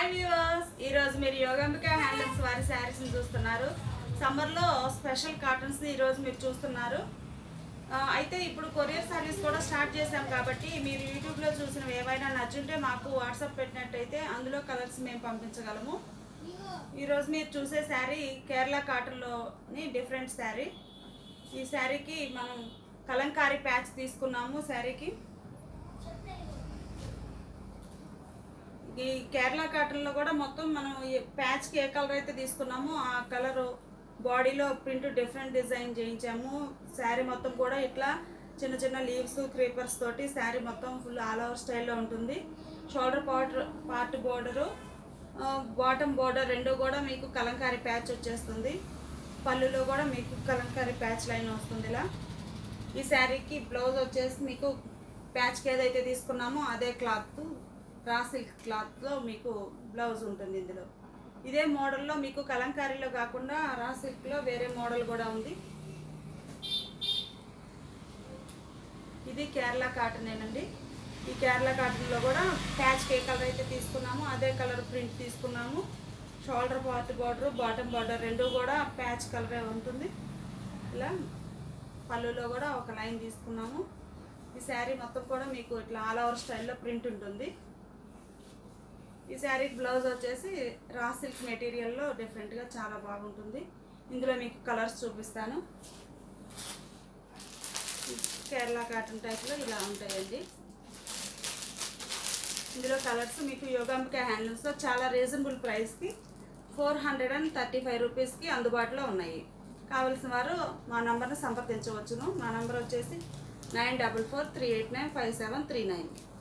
hi viewers ఈరోజు మీరు Yogambika handlooms వారి శారీస్ని చూస్తున్నారు సమ్మర్లో స్పెషల్ కాటన్స్ని ఈరోజు మీరు చూస్తున్నారు ఆ, అయితే ఇప్పుడు కొరియర్ సర్వీస్ కూడా స్టార్ట్ చేశాం కాబట్టి మీరు యూట్యూబ్లో చూసినవి ఏవైనా నచ్చుంటే మాకు వాట్సాప్ పెట్టినట్టయితే అందులో కలర్స్ మేము పంపించగలము ఈరోజు మీరు చూసే శారీ కేరళ కాటన్లోని డిఫరెంట్ శారీ ఈ శారీకి మనం కలంకారీ ప్యాచ్ తీసుకున్నాము శారీకి ఈ కేరళ కాటన్లో కూడా మొత్తం మనం ఈ ప్యాచ్కి ఏ కలర్ అయితే తీసుకున్నామో ఆ కలర్ బాడీలో ప్రింట్ డిఫరెంట్ డిజైన్ చేయించాము శారీ మొత్తం కూడా ఇట్లా చిన్న చిన్న లీవ్స్ క్రీపర్స్ తోటి శారీ మొత్తం ఫుల్ ఆల్ ఓవర్ స్టైల్లో ఉంటుంది shoulder part part border bottom border రెండు కూడా మీకు కలంకారీ ప్యాచ్ వచ్చేస్తుంది పళ్ళులో కూడా మీకు కలంకారీ ప్యాచ్ లైన్ వస్తుంది ఇలా ఈ శారీకి బ్లౌజ్ వచ్చేసి మీకు ప్యాచ్కి ఏదైతే తీసుకున్నామో అదే క్లాత్ రా సిల్క్ క్లాత్లో మీకు బ్లౌజ్ ఉంటుంది ఇందులో ఇదే మోడల్లో మీకు కలంకారీలో కాకుండా రా సిల్క్లో వేరే మోడల్ కూడా ఉంది ఇది కేరళ కాటనేనండి ఈ కేరళ కాటన్లో కూడా ప్యాచ్కి ఏ కలర్ అయితే తీసుకున్నామో అదే కలర్ ప్రింట్ తీసుకున్నాము shoulder part border bottom border రెండు కూడా ప్యాచ్ కలరే ఉంటుంది ఇలా పళ్ళులో కూడా ఒక లైన్ తీసుకున్నాము ఈ శారీ మొత్తం కూడా మీకు ఇట్లా ఆల్ ఓవర్ స్టైల్లో ప్రింట్ ఉంటుంది ఈ శారీకి బ్లౌజ్ వచ్చేసి రా సిల్క్ మెటీరియల్లో డిఫరెంట్గా చాలా బాగుంటుంది ఇందులో మీకు కలర్స్ చూపిస్తాను కేరళ కాటన్ టైప్లో ఇలా ఉంటాయండి ఇందులో కలర్స్ మీకు యోగాంబిక హ్యాండ్లూమ్స్లో చాలా రీజనబుల్ ప్రైస్కి four hundred and thirty five రూపీస్కి అందుబాటులో ఉన్నాయి కావలసిన వారు మా నంబర్ని సంప్రదించవచ్చును మా నంబర్ వచ్చేసి nine double four three eight nine five seven three nine